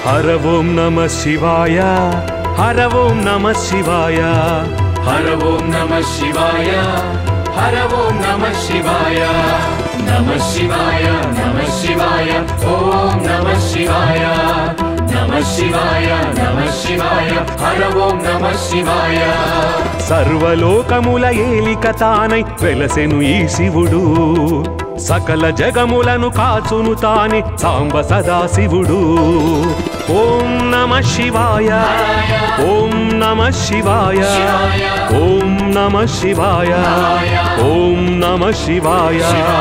హర ఓం నమ శివాయ హర ఓం నమ శివాయ హర ఓం నమ శివాయ హర ఓం నమ శివాయ నమ శివాయ నమ శివాయ ఓం నమ శివాయ నమ శివాయ నమ శివాయ హర ఓం నమ శివాయ సర్వలోకముల ఏలిక తానై వెలసెను ఈ శివుడు సకల జగములను కాచును తానే సాంబ సదాశివుడు ఓం నమ శివాయ ఓం నమ శివాయ ఓం నమ శివాయ ఓం నమ శివాయ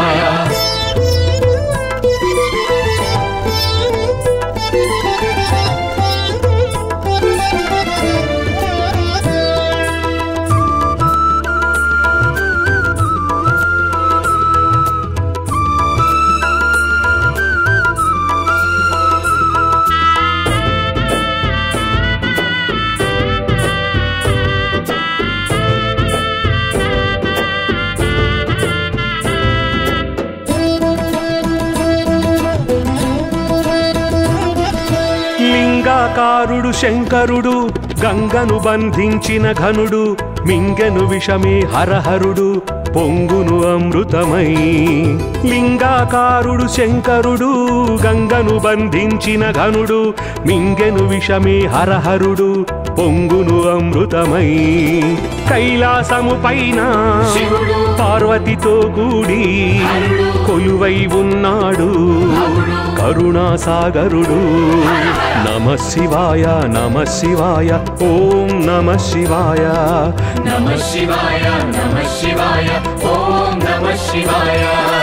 లింగాకారుడు శంకరుడు గంగను బంధించిన ఘనుడు మింగెను విషమే హరహరుడు పొంగును అమృతమై లింగాకారుడు శంకరుడు గంగను బంధించిన ఘనుడు మింగెను విషమే హరహరుడు పొంగును అమృతమై కైలాసము పైన శివుడు పార్వతితో కూడి కొలువై ఉన్నాడు కరుణాసాగరుడు నమ శివాయ నమ శివాయ ఓం నమ శివాయ నమ శివాయ నమ శివాయ ఓం నమ శివాయ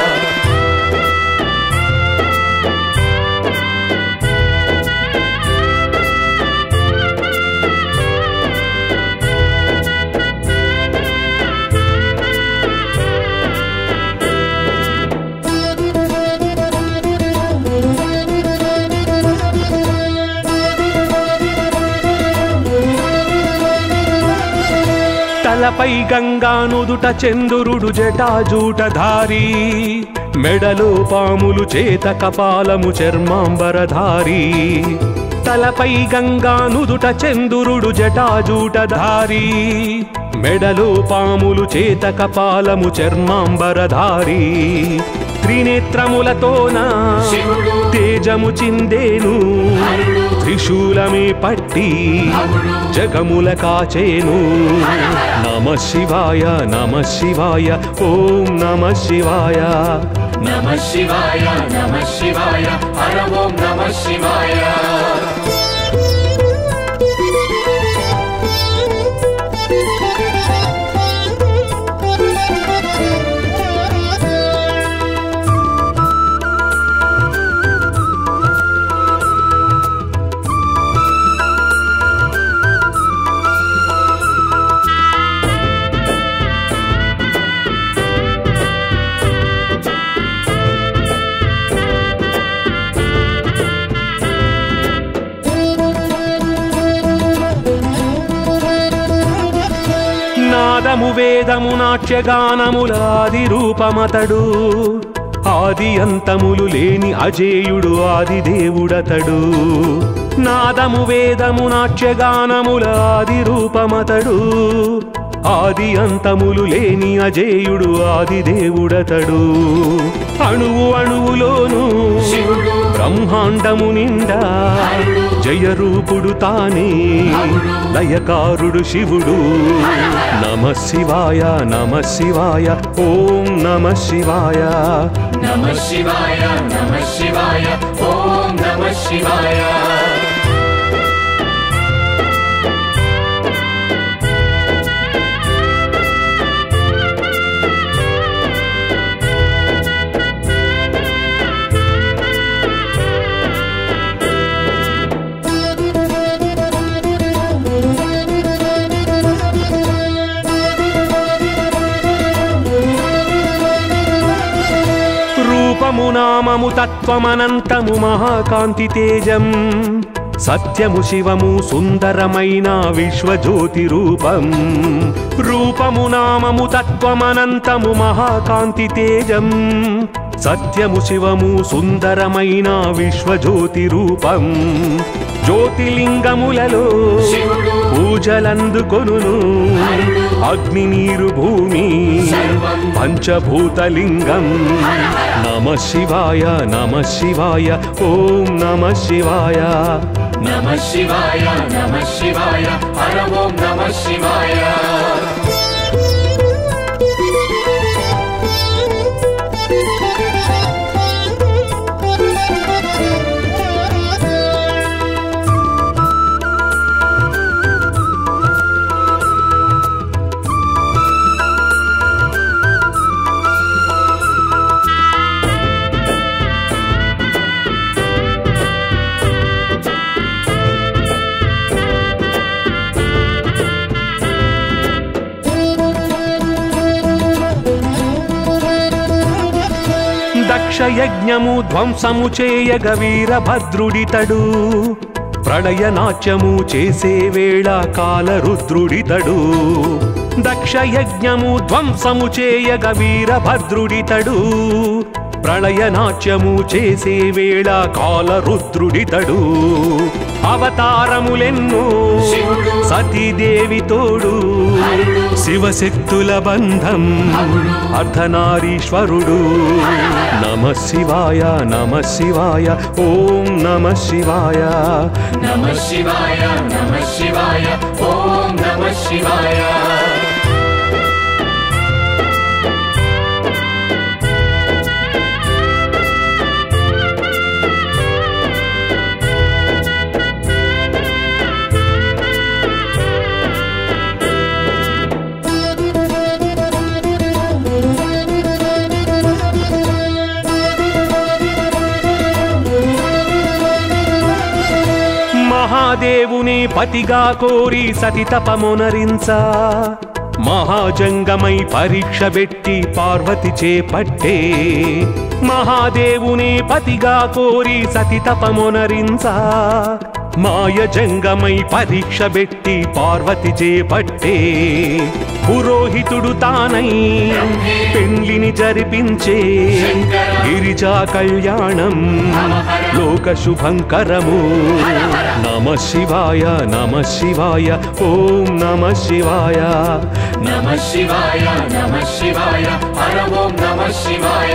తలపై గంగా నుదుట చంద్రుడు జటాజూటధారి మెడలో పాములు చేత కపాలము చర్మాంబరధారి తలపై గంగా నుదుట చంద్రుడు జటాజూటధారి మెడలో పాములు చేత కపాలము చర్మాంబరధారి త్రినేత్రములతోన శివుడు తేజము చిందేను త్రిశూలమే పట్టి జగముల కాచేను నమ శివాయ నమ శివాయ ఓం నమ శివాయ నమ శివాయ నమ శివాయ హర ఓం నమ శివాయ నాదము వేదము నాట్యగానముల ఆది రూపమతడు ఆది అంతములు లేని అజేయుడు ఆది దేవుడతడు నాదము వేదము నాట్యగానముల ఆది రూపమతడు ఆది అంతములు లేని అజేయుడు ఆది దేవుడతడు అణువు అణువులోను శివుడు బ్రహ్మాండము నిండా జయరూపుడు తానే లయకారుడు శివుడు నమ శివాయ నమ శివాయ ఓం నమ శివాయ నమ శివాయ నమ శివాయ ఓం నమ శివాయ రూపము నామము తత్వమనంతము మహాకాంతి తేజం సత్యము శివము సుందరమైన విశ్వజ్యోతి రూపం రూపము నామము తత్వమనంతము మహాకాంతి తేజం సత్యము శివము సుందరమైన విశ్వజ్యోతి రూపం జ్యోతిలింగములలో శివుడు పూజలందుకొనును అగ్ని నీరు భూమి సర్వం పంచభూతలింగం నమ శివాయ నమ శివాయ ఓం నమ శివాయ నమ శివాయ నమ శివాయ హర ఓం నమ శివాయ దక్షయజ్ఞము ధ్వంసము చేయగ వీరభద్రుడితడు ప్రళయ నాట్యము చేసే వేళ కాలరుద్రుడితడు దక్షయజ్ఞము ధ్వంసము చేయగ వీరభద్రుడితడు ప్రళయ నాట్యము చేసే వేళ కాలరుద్రుడితడు అవతారములెన్నో శివుడు సతీదేవి తోడు హరుడు శివశక్తుల బంధం అర్ధనారీశ్వరుడు నమ శివాయ నమ శివాయ ఓం నమ శివాయ నమ శివాయ నమ శివాయ ఓం నమ శివాయ మహాదేవుని పతిగా కోరి సతి తపమునరించ మహాజంగమై పరీక్ష పెట్టి పార్వతి చేపట్టే మహాదేవుని పతిగా కోరి సతి తపమునరించ మాయ జంగమై పరీక్ష పెట్టి పార్వతి చేపట్టే పురోహితుడు తానై పెండ్లిని జరిపించే గిరిజా కళ్యాణం లోక శుభంకరము నమ శివాయ నమ శివాయ ఓం నమ శివాయ నమ శివాయ నమ శివాయ హర ఓం నమ శివాయ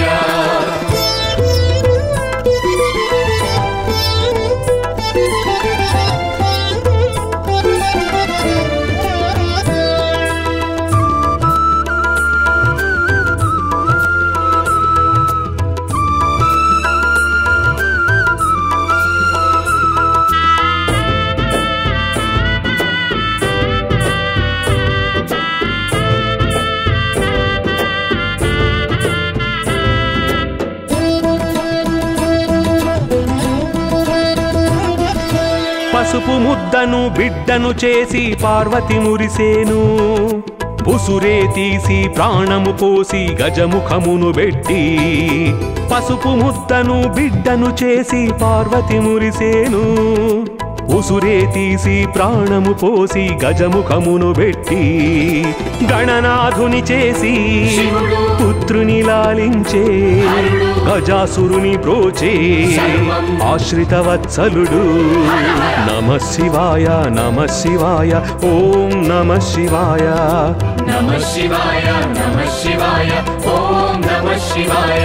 పసుపు ముద్దను బిడ్డను చేసి పార్వతి మురిసేను ఉసురే తీసి ప్రాణము పోసి గజముఖమును పెట్టి పసుపు ముద్దను బిడ్డను చేసి పార్వతి మురిసేను ఉసురే తీసి ప్రాణము పోసి గజముఖమును పెట్టి గణనాథుని చేసి శివుడు పుత్రుని లాలించే గజాసురుని ప్రోచే ఆశ్రిత వత్సలుడు నమ శివాయ నమ శివాయ ఓం నమ శివాయ నమ శివాయ నమ శివాయ ఓం నమ శివాయ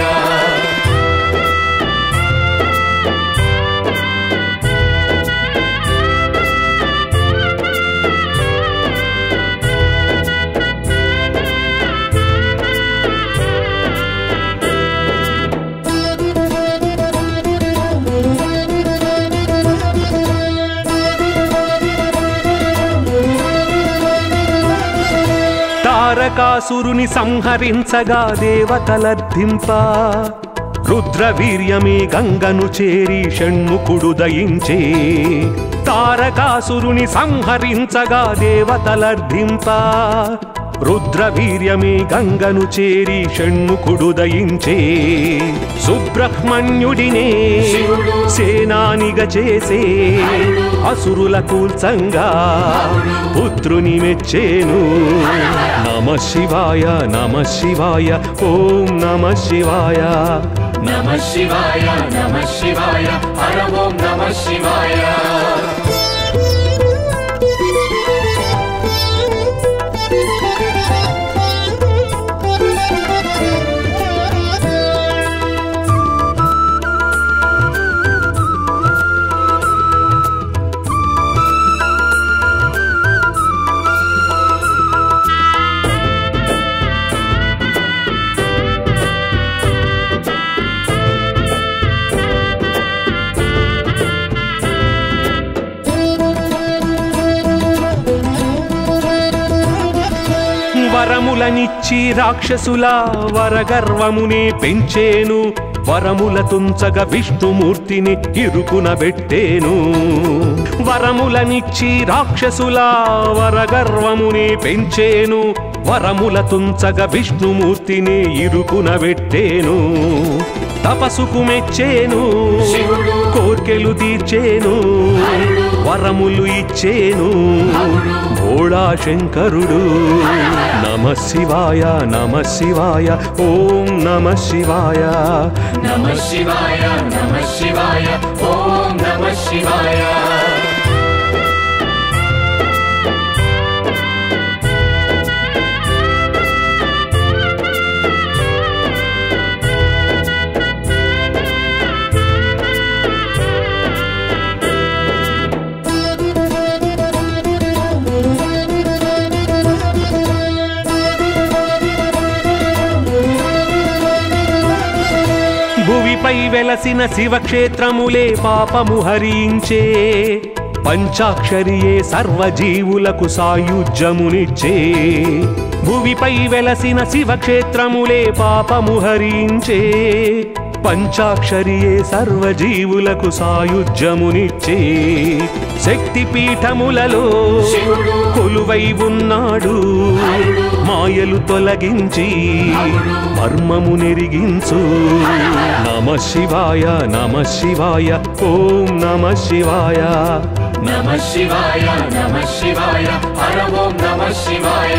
తారకాసురుని సంహరించగా దేవతలర్థింప రుద్రవీర్యమే గంగను చేరి షణ్ముఖుడు దయించే తారకాసురుని సంహరించగా దేవతలర్థింప రుద్రవీర్యమే గంగను చేరి షణ్ముఖుడు దయించే సుబ్రహ్మణ్యుడినే శివుడు సేనానిగా చేసే అసురుల కూల్చంగా పుత్రుని మెచ్చేను నమ శివాయ నమ శివాయ ఓం నమ శివాయ नमः शिवाय नमः शिवाय हर ॐ नमः शिवाय వరములనిచ్చి రాక్షసుల వరగర్వమునే పెంచేను వరముల తుంచగ విష్ణుమూర్తిని ఇరుకున పెట్టేను వరములనిచ్చి రాక్షసుల వరగర్వమునే పెంచేను వరముల తుంచగ విష్ణుమూర్తిని ఇరుకున పెట్టేను తపసుకు మెచ్చేను శివుడు కోర్కెలు తీర్చేను హరుడు వరములు ఇచ్చేను అవును భోళా శంకరుడు నమ శివాయ నమ శివాయ ఓం నమ శివాయ नमः शिवाय नमः शिवाय ॐ नमः शिवाय భువిపై వెలసిన శివక్షేత్రములే పాపము హరించే పంచాక్షరియే సర్వజీవులకు సాయుధ్యమునిచ్చే భువిపై వెలసిన శివక్షేత్రములే పాపము హరించే పంచాక్షరియే సర్వజీవులకు సాయుధ్యమునిచ్చే శక్తి పీఠములలో శివుడు కొలువై ఉన్నాడు హరుడు మాయలు తొలగించి మర్మము నెరిగించు నమ శివాయ నమ శివాయ ఓం నమ శివాయ नमः शिवाय नमः शिवाय हर ॐ नमः शिवाय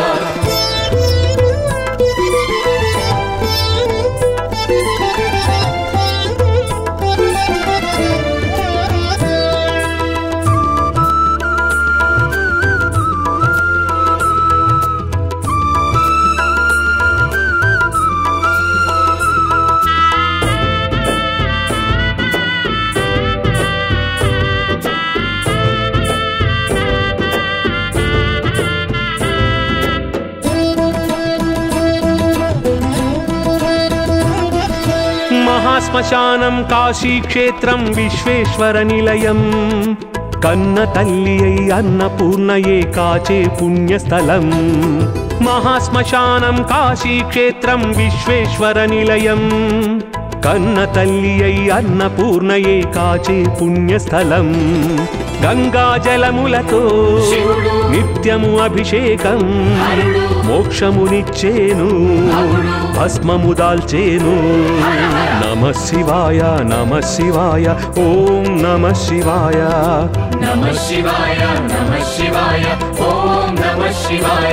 మహాశ్మశానం కాశీక్షేత్రం విశ్వేశ్వర నిలయం కన్న తల్లి అయి అన్నపూర్ణయే కాచే పుణ్యస్థలం మహాశ్మశానం కాశీక్షేత్రం విశ్వేశ్వర నిలయం కన్న తల్లి అయి అన్నపూర్ణయే కాచే పుణ్యస్థలం గంగా జలములతో శివుడు నిత్యము అభిషేకం హరుడు మోక్షమునిచ్చేను భస్మము దాల్చేను నమ శివాయ నమ శివాయ ఓం నమ శివాయ नमः शिवाय नमः शिवाय ॐ नमः शिवाय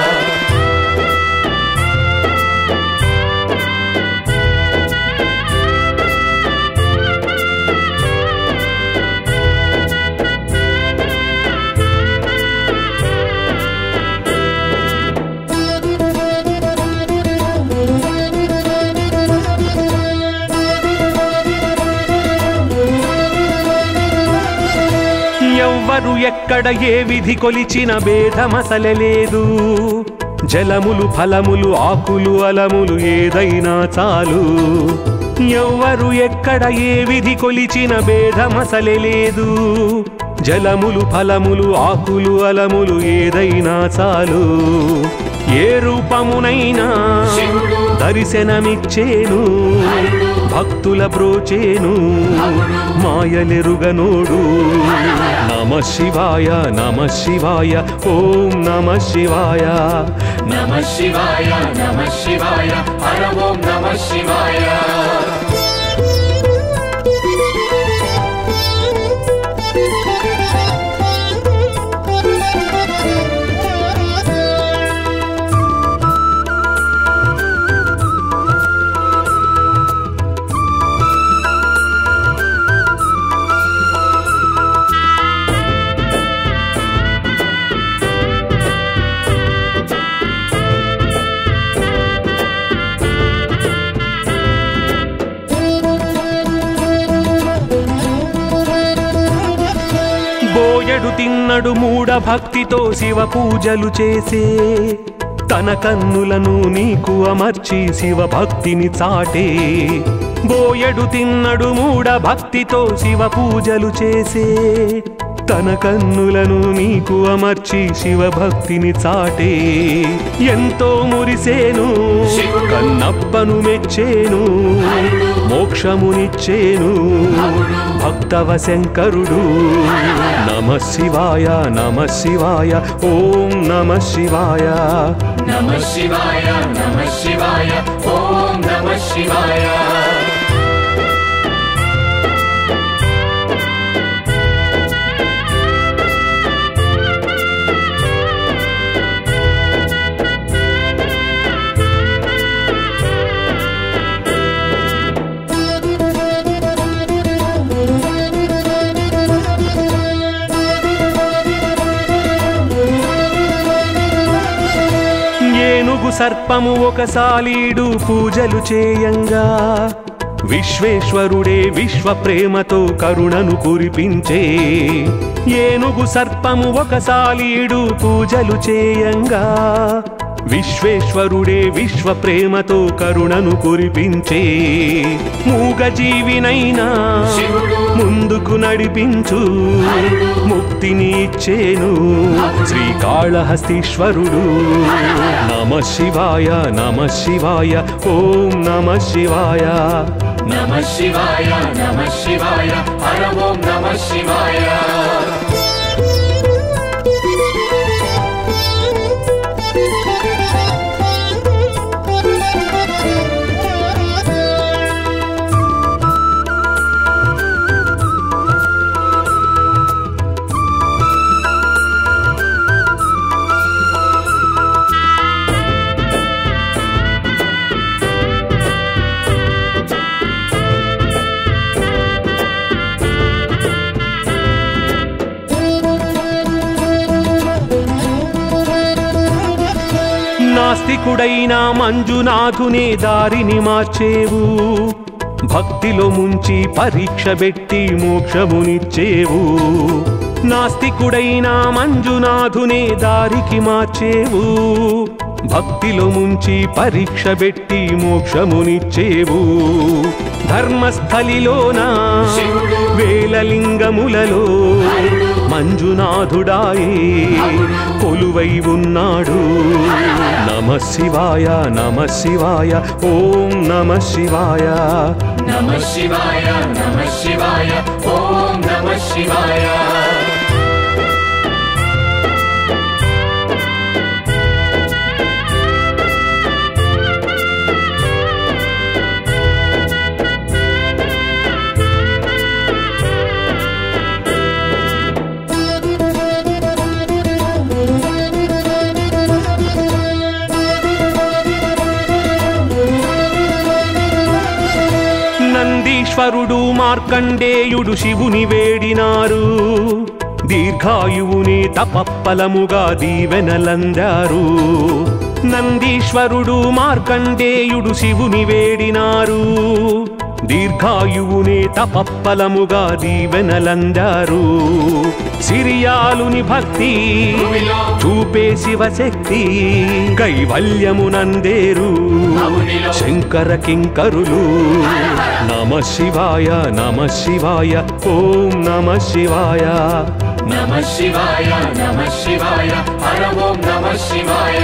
ఎవ్వరు ఎక్కడ ఏ విధి కొలిచిన భేదమసలలేదు జలములు ఫలములు ఆకులు అలములు ఏదైనా చాలు ఎవ్వరు ఎక్కడ ఏ విధి కొలిచిన భేదమసలలేదు జలములు ఫలములు ఆకులు అలములు ఏదైనా చాలు ఏ రూపమునైనా శివుడు దర్శనమిచ్చేను హరుడు భక్తుల బ్రోచేను మాయలెరుగనోడు నమ శివాయ నమ శివాయ ఓం నమ శివాయ नमः शिवाय नमः शिवाय हर ॐ नमः शिवाय బోయడు తిన్నడు మూఢ భక్తితో శివ పూజలు చేసే తన కన్నులను నీకు అమర్చి శివ భక్తిని చాటే బోయడు తిన్నడు మూఢ భక్తితో శివ పూజలు చేసే తన కన్నులను నీకు అమర్చి శివ భక్తిని చాటే ఎంతో మురిసేను శివుడు. కన్నప్పను మెచ్చేను హరుడు. మోక్షమునిచ్చేను అవుడు. భక్తవ శంకరుడు నమ శివాయ నమ శివాయ ఓం నమ శివాయ నమ శివాయ నమ శివాయ ఓం నమ శివాయ ఏనుగు సర్పము ఒక సాలీడు పూజలు చేయంగా విశ్వేశ్వరుడే విశ్వ ప్రేమతో కరుణను కురిపించే ఏనుగు సర్పము ఒక సాలీడు పూజలు చేయంగా విశ్వేశ్వరుడే విశ్వ ప్రేమతో కరుణను కురిపించే మూగ జీవినైనా శివుడు. ముందుకు నడిపించు హరుడు. ముక్తిని ఇచ్చేను అవును. శ్రీకాళహస్తీశ్వరుడు నమ శివాయ నమ శివాయ ఓం నమ శివాయ నమ శివాయ నమ శివాయ హర ఓం నమ శివాయ నాస్తికుడైన మంజునాథునే దారిని మార్చేవు భక్తిలో ముంచి పరీక్ష పెట్టి మోక్షమునిచ్చేవు నాస్తికుడైన మంజునాథునే దారికి మార్చేవు భక్తిలో ముంచి పరీక్ష పెట్టి మోక్షమునిచ్చేవు ధర్మస్థలిలోన శివుడు. వేలలింగములలో హరుడు. మంజునాథుడాయే అవును. కొలువై ఉన్నాడు నమ శివాయ నమ శివాయ ఓం నమ శివాయ నమ శివాయ నమ శివాయ ఓం నమ శివాయ నందీశ్వరుడు మార్కండేయుడు శివుని వేడినారు దీర్ఘాయువుని తపప్పలముగా దీవెనలందారు నందీశ్వరుడు మార్కండేయుడు శివుని వేడినారు దీర్ఘాయువునే తపప్పలముగా దీవెనలందారు సిరియాలుని భక్తి భూమిలో చూపే శివశక్తి కైవల్యమునందేరు అవునిలో. శంకర కింకరులు నమ శివాయ నమ శివాయ ఓం నమ శివాయ నమ శివాయ నమ శివాయ హర ఓం నమ శివాయ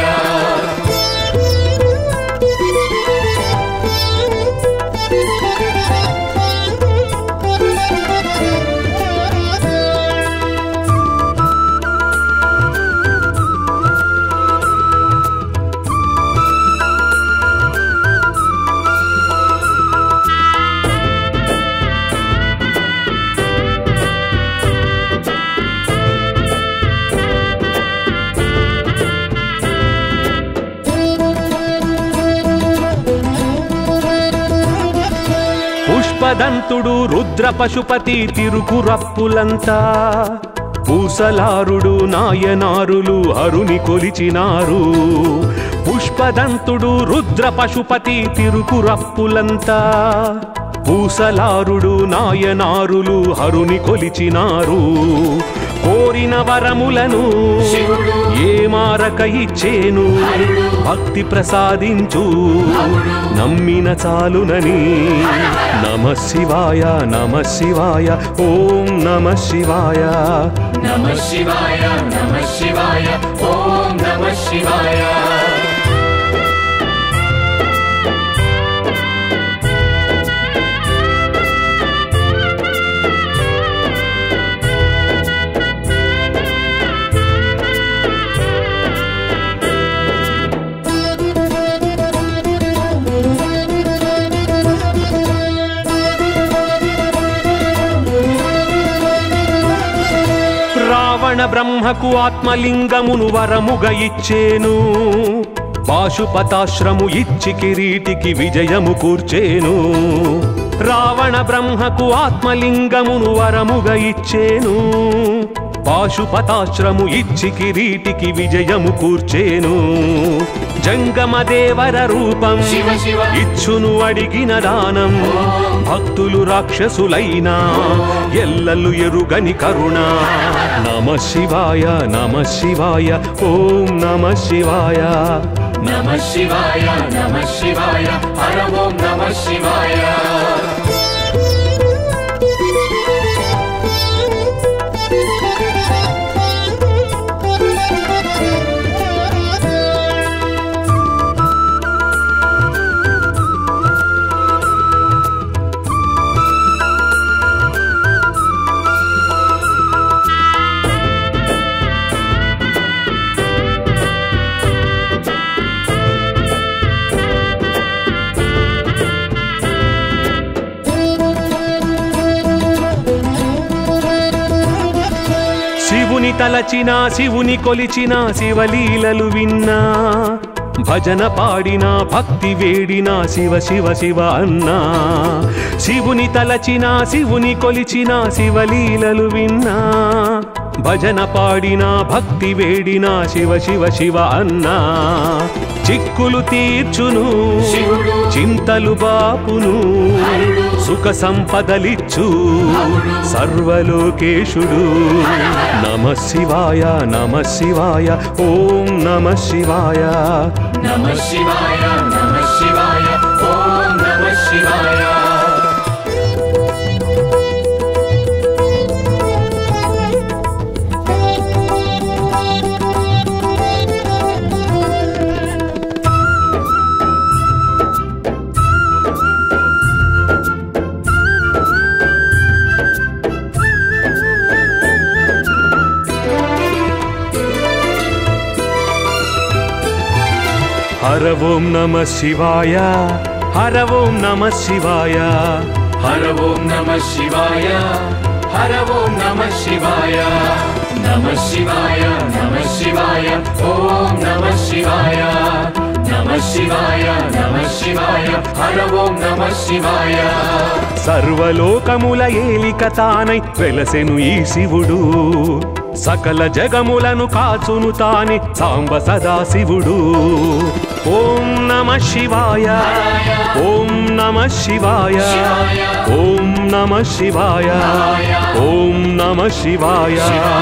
పుష్పదంతుడు రుద్ర పశుపతి తిరుకురప్పులంతా పూసలారుడు నాయనారులు హరుని కొలిచినారు పుష్పదంతుడు రుద్ర పశుపతి తిరుకురప్పులంతా పూసలారుడు నాయనారులు హరుని కొలిచినారు కోరిన వరములను శివుడు ఏ మారక ఇచ్చేను హరుడు భక్తి ప్రసాదించు అవుడు నమ్మిన చాలునని నమ శివాయ నమ శివాయ ఓం నమ శివాయ నమ శివాయ నమ శివాయ ఓం నమ శివాయ రావణ బ్రహ్మకు ఆత్మలింగమును వరముగ ఇచ్చేను పాశుపతాశ్రము ఇచ్చి కిరీటికి విజయము కూర్చేను రావణ బ్రహ్మకు ఆత్మలింగమును వరముగ ఇచ్చేను పాశుపతాశ్రము ఇచ్చి కిరీటికి విజయము కూర్చేను జంగమ దేవర రూపం శివ శివ ఇచ్చును అడిగిన దానం భక్తులు రాక్షసులైనా ఎల్లలు ఎరుగని కరుణ నమ శివాయ నమ శివాయ ఓం నమ శివాయ నమ శివాయ నమ శివాయ హర ఓం నమ శివాయ శివుని తలచిన శివుని కొలిచిన శివలీలలు విన్నా భజన పాడిన భక్తి వేడిన శివ శివ శివ అన్నా శివుని తలచిన శివుని కొలిచిన శివలీలలు విన్నా భజన పాడిన భక్తి వేడిన శివ శివ శివ అన్నా చిక్కులు తీర్చును శివుడు చింతలు బాపును హరుడు సుఖ సంపదలిచ్చు అవుడు సర్వలోకేశుడు నమ శివాయ నమ శివాయ ఓం నమ శివాయ నమ శివాయ నమ శివాయ ఓం నమ శివాయ హర ఓం నమ శివాయ హర ఓం నమ శివాయ హర ఓం నమ శివాయ హర ఓం నమ శివాయ నమ శివాయ నమ శివాయ ఓం నమ శివాయ నమ శివాయ నమ శివాయ హర ఓం నమ శివాయ సర్వలోకముల ఏలిక తానై వెలసెను ఈ శివుడు సకల జగములను కాచును తాని సాంబ సదాశివుడు ఓం నమ శివాయ ఓం నమ శివాయ ఓం నమ శివాయ ఓం నమ శివాయ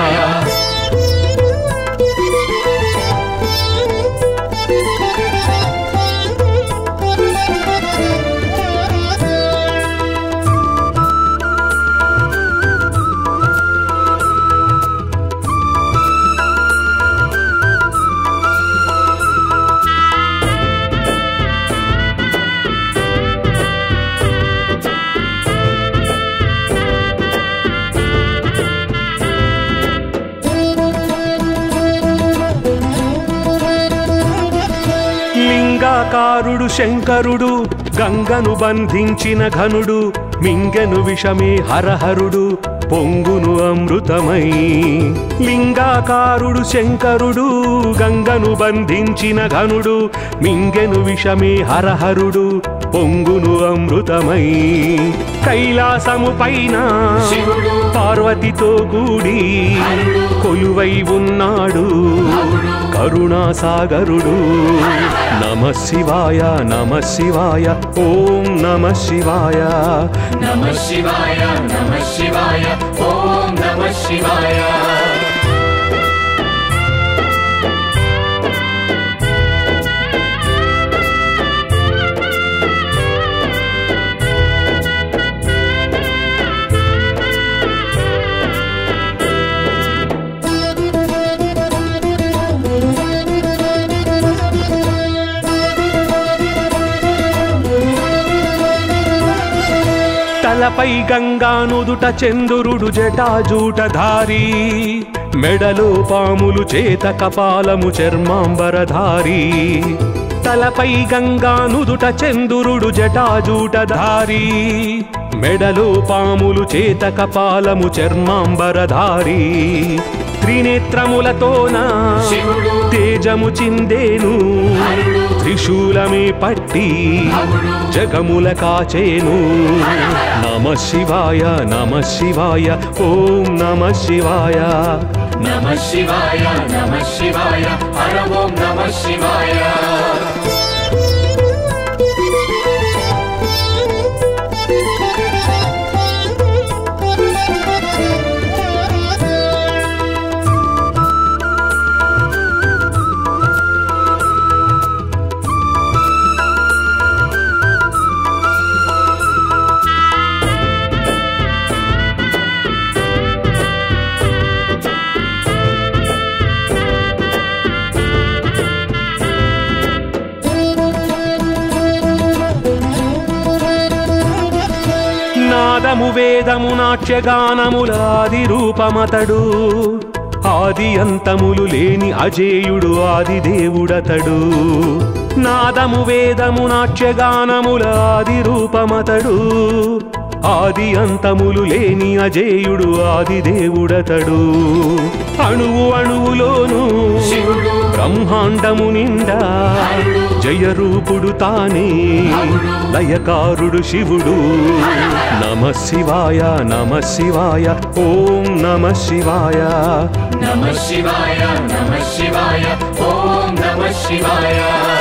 లింగాకారుడు శంకరుడు గంగను బంధించిన ఘనుడు మింగెను విషమే హరహరుడు పొంగును అమృతమై లింగాకారుడు శంకరుడు గంగను బంధించిన ఘనుడు మింగెను విషమే హరహరుడు పొంగును అమృతమై కైలాసము పైన శివుడు పార్వతితో కూడి హరుడు కొలువై ఉన్నాడు అవుడు కరుణాసాగరుడు నమ శివాయ నమ శివాయ ఓం నమ శివాయ నమ శివాయ నమ శివాయ ఓం నమ శివాయ తలపై గంగా నుదుట చంద్రుడు జటాజూటధారి మెడలో పాములు చేత కపాలము చర్మాంబరధారి తలపై గంగా నుదుట చంద్రుడు జటాజూటధారి మెడలో పాములు చేత కపాలము చర్మాంబరధారి త్రినేత్రములతోన శివుడు తేజము చిందేను హరుడు త్రిశూలమే పట్టి భవుడు జగముల కాచేను నమ శివాయ నమ శివాయ ఓం నమ శివాయ నమ శివాయ నమ శివాయ హర ఓం నమ శివాయ నాదము వేదము నాట్యగానముల ఆది రూపమతడు ఆది అంతములు లేని అజేయుడు ఆది దేవుడతడు నాదము వేదము నాట్యగానముల ఆది రూపమతడు ఆది అంతములు లేని అజేయుడు ఆది దేవుడతడు అణువు అణువులోను శివుడు బ్రహ్మాండము నిండా హరుడు జయరూపుడు తానే లయకారుడు శివుడు నమ శివాయ నమ శివాయ ఓం నమ శివాయ నమ శివాయ నమ శివాయ ఓం నమ శివాయ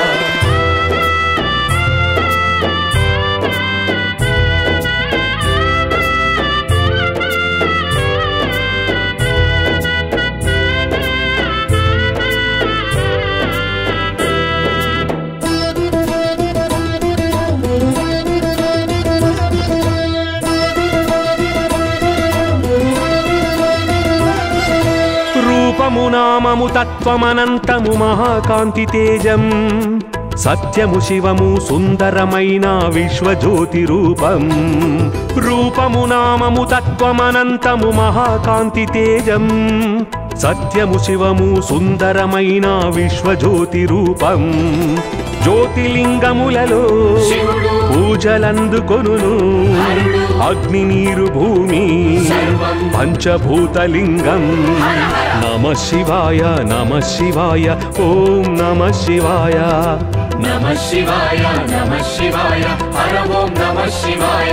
రూపము నామము తత్వమనంతము మహాకాంతి తేజం సత్యము శివము సుందరమైన విశ్వజ్యోతి రూపం రూపము నామము తత్వమనంతము మహాకాంతి తేజం సత్యము శివము సుందరమైన విశ్వజ్యోతి రూపం జ్యోతిలింగములలో శివుడు పూజలందుకొనును అగ్ని నీరు భూమి సర్వం పంచభూతలింగం నమ శివాయ నమ శివాయ ఓం నమ శివాయ నమ శివాయ నమ శివాయ హర ఓం నమ శివాయ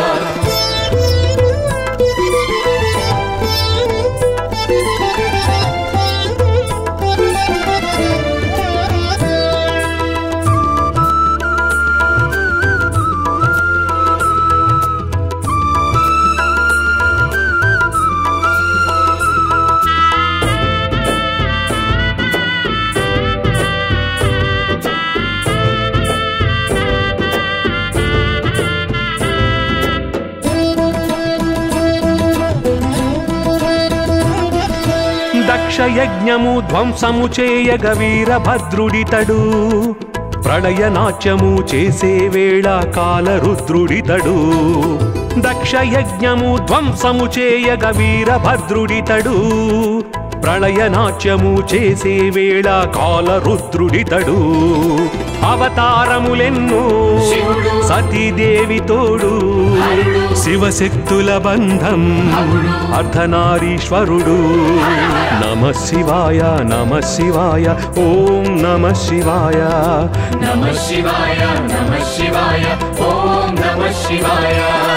దక్షయజ్ఞము ధ్వంసము చేయగ వీరభద్రుడితడు ప్రళయ నాట్యము చేసే వేళ కాలరుద్రుడితడు దక్షయజ్ఞము ధ్వంసము చేయగ వీరభద్రుడితడు ప్రళయ నాట్యము చేసే వేళ కాలరుద్రుడితడు అవతారములెన్నో శివుడు సతీదేవి తోడు హరుడు శివశక్తుల బంధం భవుడు అర్ధనారీశ్వరుడు నమ శివాయ నమ శివాయ ఓం నమ శివాయ నమ శివాయ నమ శివాయ ఓం నమ శివాయ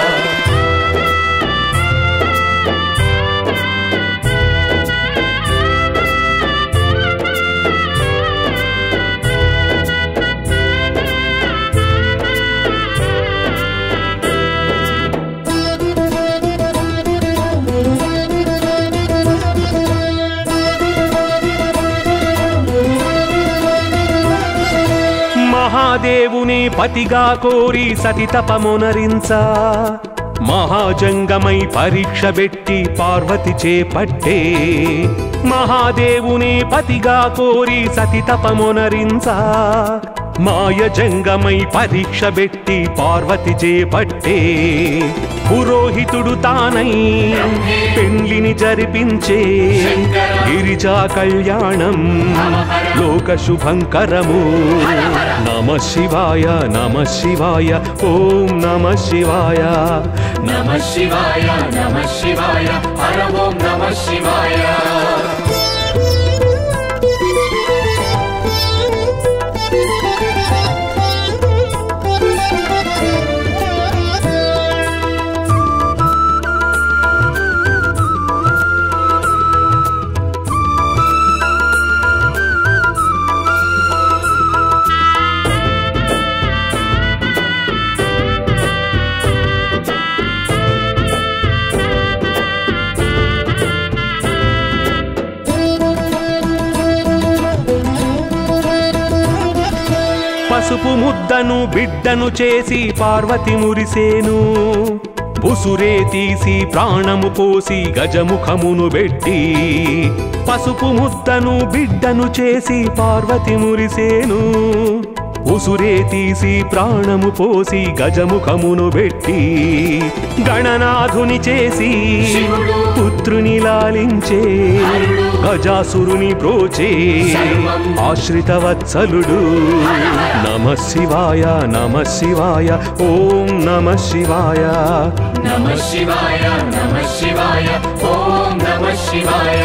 మహాదేవుని పతిగా కోరి సతి తపమునరించ మహాజంగమై పరీక్ష పెట్టి పార్వతి చేపట్టే మహాదేవుని పతిగా కోరి సతి తపమునరించ మాయ జంగమై పరీక్ష పెట్టి పార్వతి చేపట్టే పురోహితుడు తానై పెళ్లిని జరిపించే గిరిజా కళ్యాణం లోక శుభంకరము నమ శివాయ నమ శివాయ ఓం నమ శివాయ నమ శివాయ నమ శివాయ హర ఓం నమ శివాయ పసుపు ముద్దను బిడ్డను చేసి పార్వతి మురిసేను ఉసురే తీసి ప్రాణము పోసి గజముఖమును పెట్టి పసుపు ముద్దను బిడ్డను చేసి పార్వతి మురిసేను ఉసురే తీసి ప్రాణము పోసి గజముఖమును పెట్టి గణనాథుని చేసి శివుడు పుత్రుని లాలించే గజాసురుని ప్రోచే ఆశ్రిత వత్సలుడు నమ శివాయ నమ శివాయ ఓం నమ శివాయ నమ శివాయ నమ శివాయ ఓం నమ శివాయ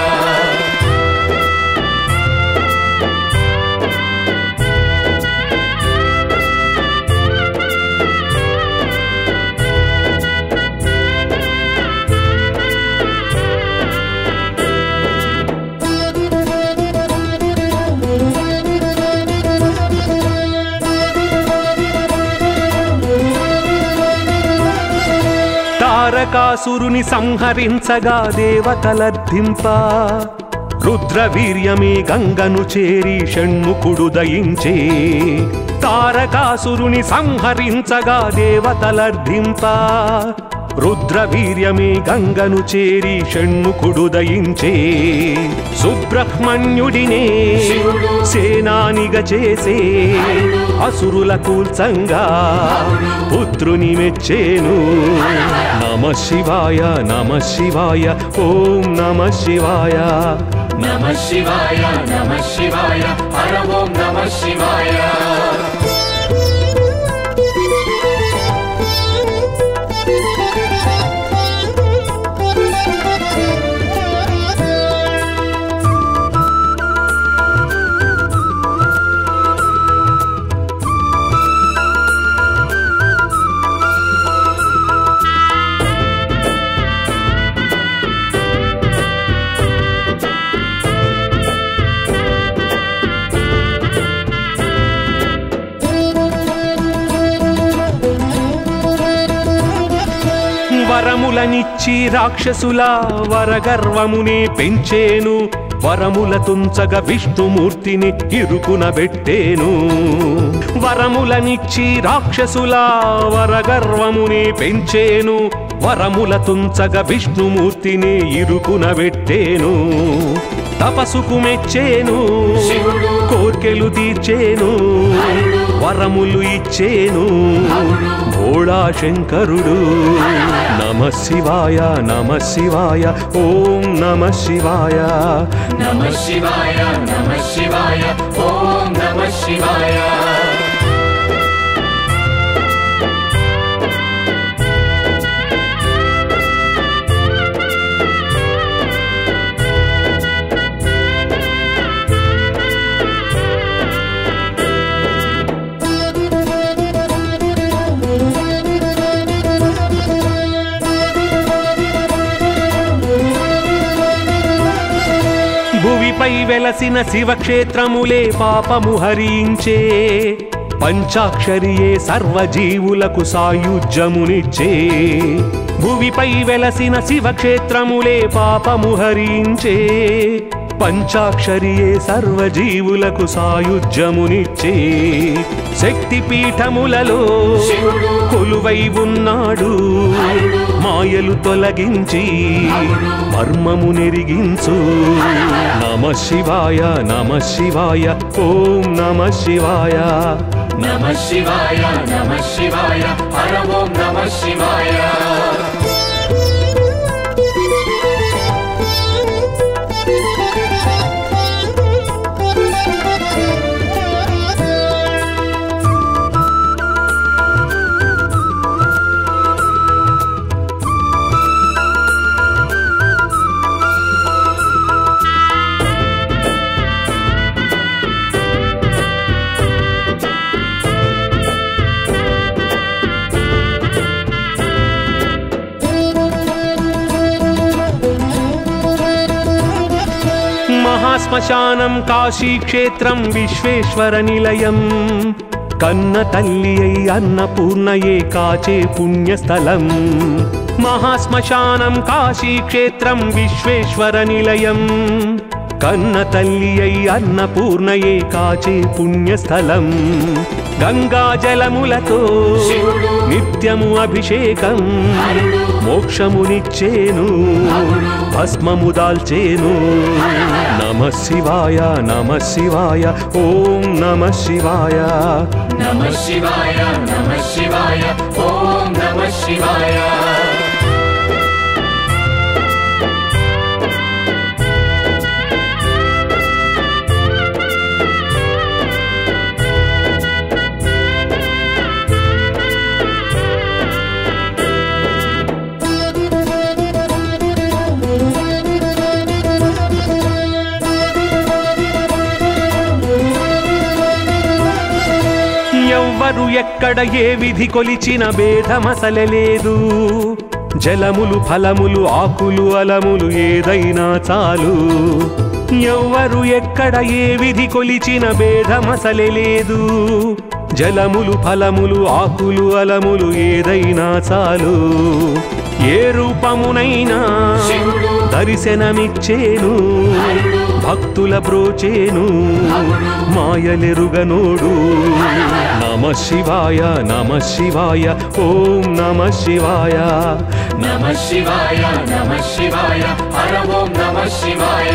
తారకాసురుని సంహరించగా దేవతలర్థింప రుద్రవీర్యమే గంగను చేరి షణ్ముఖుడు దయించే తారకాసురుని సంహరించగా దేవతలర్థింప రుద్రవీర్యమే గంగను చేరి షణ్ముఖుడు దయించే సుబ్రహ్మణ్యుడినే శివుడు సేనానిగా చేసే అసురుల కూల్చంగా పుత్రుని మెచ్చేను నమ శివాయ నమ శివాయ ఓం నమ శివాయ నమ శివాయ నమ శివాయ హర ఓం నమ శివాయ వరములనిచ్చి రాక్షసుల వరగర్వమునే పెంచేను వరముల తుంచగ విష్ణుమూర్తిని ఇరుకున పెట్టేను వరములనిచ్చి రాక్షసుల వరగర్వమునే పెంచేను వరముల తుంచగ విష్ణుమూర్తిని ఇరుకున పెట్టేను తపసుకు మెచ్చేను శివుడు కోర్కెలు తీర్చేను వరములు ఇచ్చేను భోళా శంకరుడు నమ శివాయ నమ శివాయ ఓం నమ శివాయ నమ శివాయ నమ శివాయ ఓం నమ శివాయ భువిపై వెలసిన శివక్షేత్రములే పాపము హరించే పంచాక్షరియే సర్వజీవులకు సాయుధ్యమునిచ్చే భువిపై వెలసిన శివక్షేత్రములే పాపము హరించే పంచాక్షరియే సర్వజీవులకు సాయుధ్యమునిచ్చే శక్తి పీఠములలో శివుడు కొలువై ఉన్నాడు మాయలు తొలగించి మర్మము నెరిగించు నమ శివాయ నమ శివాయ ఓం నమ శివాయ नमः शिवाय नमः शिवाय हर ॐ नमः शिवाय మహాశ్మశానం కాశీక్షేత్రం విశ్వేశ్వర నిలయం కన్న తల్లి అయి అన్నపూర్ణయే కాచే పుణ్యస్థలం మహాశ్మశానం కాశీక్షేత్రం విశ్వేశ్వర నిలయం కన్న తల్లి అయి అన్నపూర్ణయే కాచే పుణ్యస్థలం గంగా జలములతో శివుడు నిత్యము అభిషేకం హరుడు మోక్షమునిచ్చేను భస్మము దాల్చేను నమ శివాయ నమ శివాయ ఓం నమ శివాయ नमः शिवाय नमः शिवाय ॐ नमः शिवाय ఎవ్వరు ఎక్కడ ఏ విధి కొలిచిన భేదమసలలేదు జలములు ఫలములు ఆకులు అలములు ఏదైనా చాలు ఎవ్వరు ఎక్కడ ఏ విధి కొలిచిన భేదమసలలేదు జలములు ఫలములు ఆకులు అలములు ఏదైనా చాలు ఏ రూపమునైనా శివుడు దర్శనమిచ్చేను హరుడు భక్తుల బ్రోచేను మాయలెరుగనోడు నమ శివాయ నమ శివాయ ఓం నమ శివాయ नमः शिवाय नमः शिवाय हर ॐ नमः शिवाय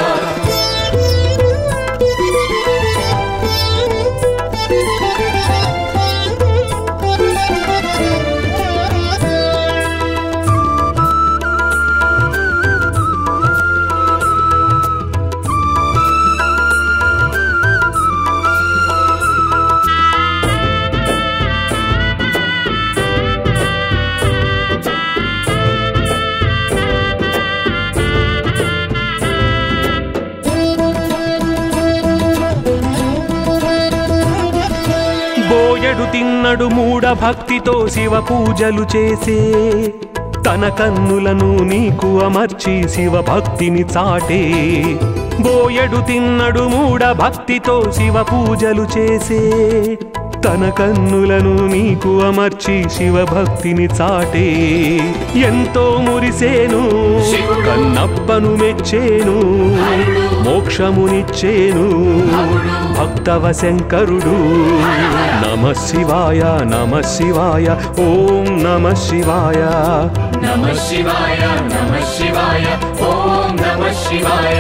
బోయడు తిన్నడు మూఢ భక్తితో శివ పూజలు చేసే తన కన్నులను నీకు అమర్చి శివ భక్తిని చాటే బోయడు తిన్నడు మూఢ భక్తితో శివ పూజలు చేసే తన కన్నులను నీకు అమర్చి శివ భక్తిని చాటే ఎంతో మురిసేను శివుడు. కన్నప్పను మెచ్చేను హరుడు మోక్షమునిచ్చేను అవును. భక్తవ శంకరుడు నమ శివాయ నమ శివాయ ఓం నమ శివాయ नमः शिवाय नमः शिवाय ॐ नमः शिवाय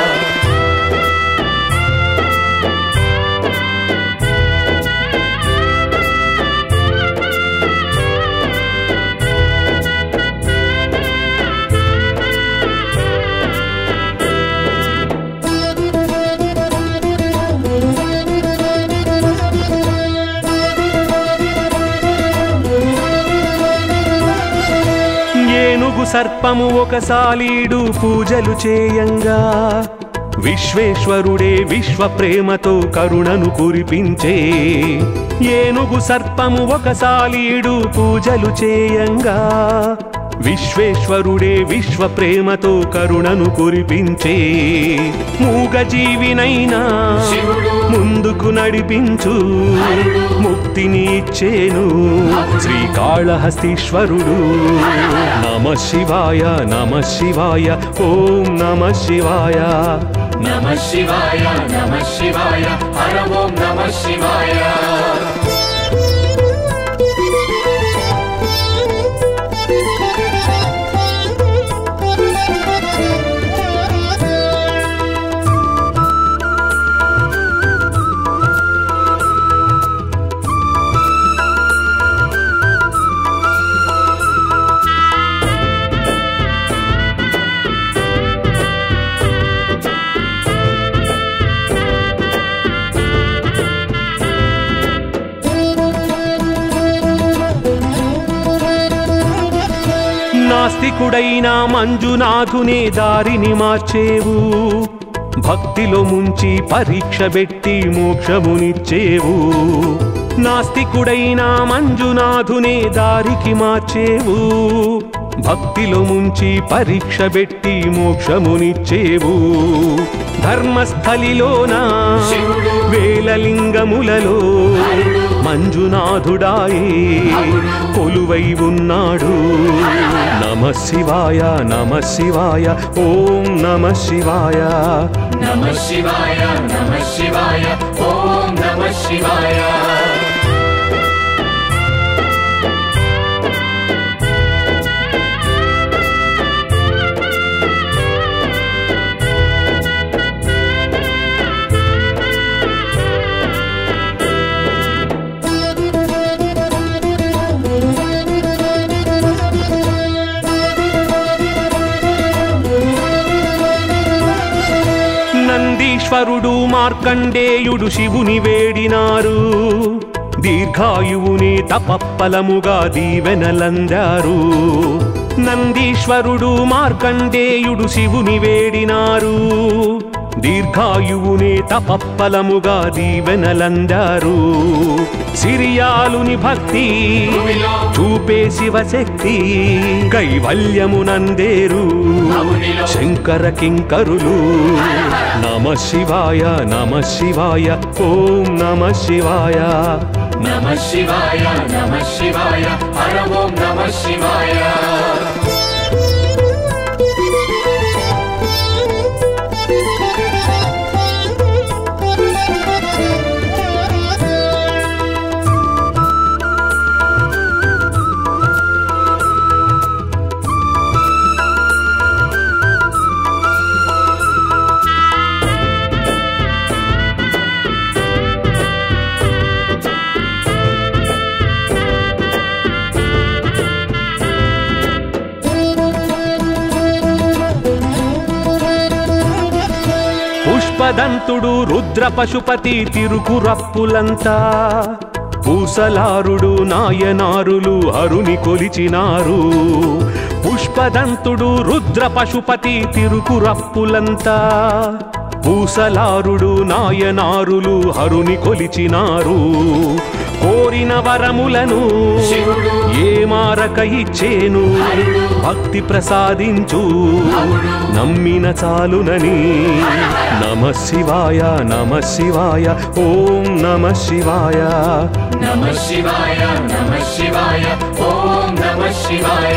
ఏనుగు సర్పము ఒక సాలీడు పూజలు చేయంగా విశ్వేశ్వరుడే విశ్వ ప్రేమతో కరుణను కురిపించే ఏనుగు సర్పము ఒక సాలీడు పూజలు చేయంగా విశ్వేశ్వరుడే విశ్వ ప్రేమతో కరుణను కురిపించే మూగ జీవినైనా శివుడు ముందుకు నడిపించు హరుడు ముక్తిని ఇచ్చేను శ్రీకాళహస్తీశ్వరుడు నమ శివాయ నమ శివాయ ఓం నమ శివాయ नमः शिवाय नमः शिवाय हर ॐ नमः शिवाय నాస్తికుడైన మంజునాథునే దారిని మార్చేవు భక్తిలో ముంచి పరీక్ష పెట్టి మోక్షమునిచ్చేవు నాస్తికుడైన మంజునాథునే దారికి మార్చేవు భక్తిలో ముంచి పరీక్ష పెట్టి మోక్షమునిచ్చేవు ధర్మస్థలిలోన శివుడు. వేలలింగములలో హరుడు. మంజునాథుడాయే కొలువై ఉన్నాడు నమ శివాయ నమ శివాయ ఓం నమ శివాయ నమ శివాయ నమ శివాయ ఓం నమ శివాయ నందీశ్వరుడు మార్కండేయుడు శివుని వేడినారు దీర్ఘాయువుని తపప్పలముగా దీవెనలందారు నందీశ్వరుడు మార్కండేయుడు శివుని వేడినారు దీర్ఘాయువుని తపప్పలముగా దీవెనలందారు సిరియాలుని భక్తి భూమిలో చూపే శివశక్తి కైవల్యమునందేరు అవునిలో. శంకర కింకరులు నమ శివాయ నమ శివాయ ఓం నమ శివాయ నమ శివాయ నమ శివాయ హర ఓం నమ శివాయ పుష్పదంతుడు రుద్ర పశుపతి తిరుకురప్పులంతా పూసలారుడు నాయనారులు అరుని కొలిచినారు పుష్పదంతుడు రుద్ర పశుపతి తిరుకురప్పులంతా పూసలారుడు నాయనారులు హరుని కొలిచినారు కోరిన వరములను శివుడు. ఏ మారక ఇచ్చేను హరుడు. భక్తి ప్రసాదించు అవుడు. నమ్మిన చాలునని నమ శివాయ నమ శివాయ ఓం నమ శివాయ నమ శివాయ నమ శివాయ ఓం నమ శివాయ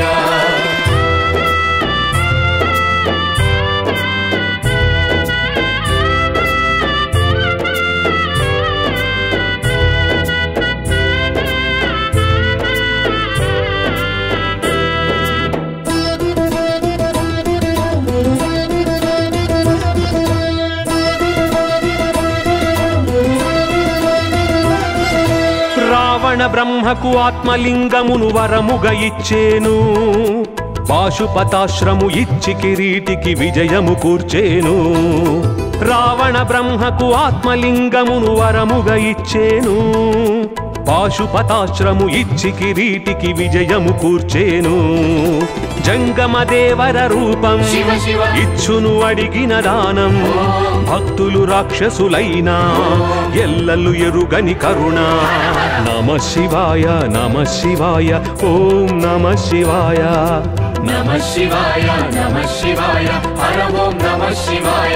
రావణ బ్రహ్మకు ఆత్మలింగమును వరముగ ఇచ్చేను పాశుపతాశ్రము ఇచ్చి కిరీటికి విజయము కూర్చేను రావణ బ్రహ్మకు ఆత్మలింగమును వరముగ ఇచ్చేను పాశుపతాశ్రము ఇచ్చి కిరీటికి విజయము కూర్చేను జంగమ దేవర రూపం శివ శివ. ఇచ్చును అడిగిన దానం భక్తులు రాక్షసులైనా ఎల్లలు ఎరుగని కరుణ నమ శివాయ నమ శివాయ ఓం నమ శివాయ నమ శివాయ నమ శివాయ హర ఓం నమ శివాయ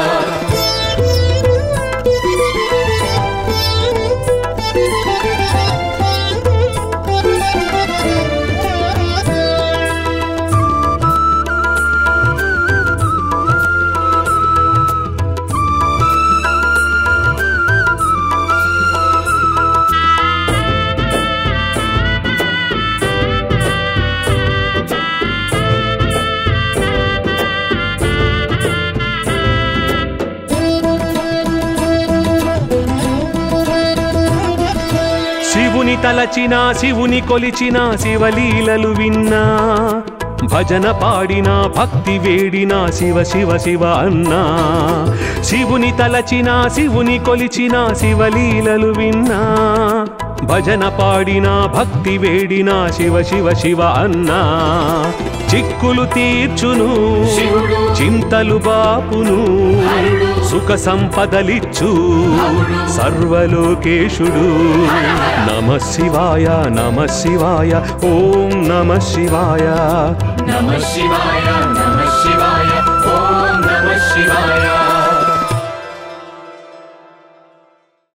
శివుని తలచిన శివుని కొలిచిన శివలీలలు విన్నా భజన పాడిన భక్తి వేడిన శివ శివ శివ అన్నా శివుని తలచిన శివుని కొలిచిన శివలీలలు విన్నా భజన పాడినా భక్తి వేడినా శివ శివ శివ అన్నా చిక్కులు తీర్చును శివుడు చింతలు బాపును హరుడు సుఖ సంపదలిచ్చు అవును. సర్వలోకేశుడు నమ శివాయ నమ శివాయ ఓం నమ శివాయ నమ శివాయ నమ